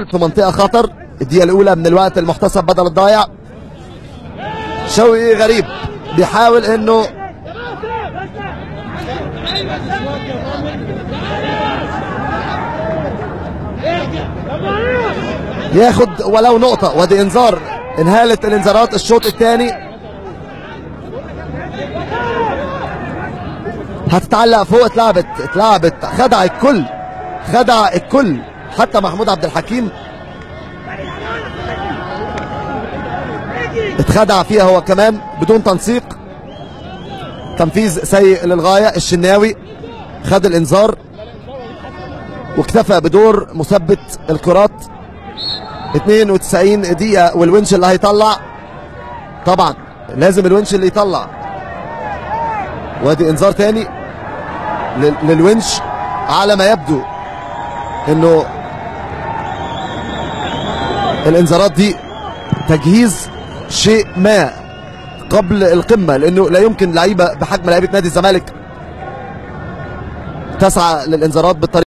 انذار في منطقه خطر الدقيقه الاولى من الوقت المحتسب بدل الضايع شوقي غريب بيحاول انه ياخد ولو نقطة ودي انذار انهالة الانذارات الشوط الثاني هتتعلق فوق اتلعبت اتلعبت خدع الكل خدع الكل حتى محمود عبد الحكيم اتخدع فيها هو كمان بدون تنسيق تنفيذ سيء للغاية الشناوي خد الانذار واكتفى بدور مثبت الكرات 92 دقيقة والونش اللي هيطلع طبعا لازم الونش اللي يطلع وادي انذار تاني لل- للونش على ما يبدو انه الانذارات دي تجهيز شيء ما قبل القمة لانه لا يمكن لعيبة بحجم لعيبة نادي الزمالك تسعى للانذارات بالطريقة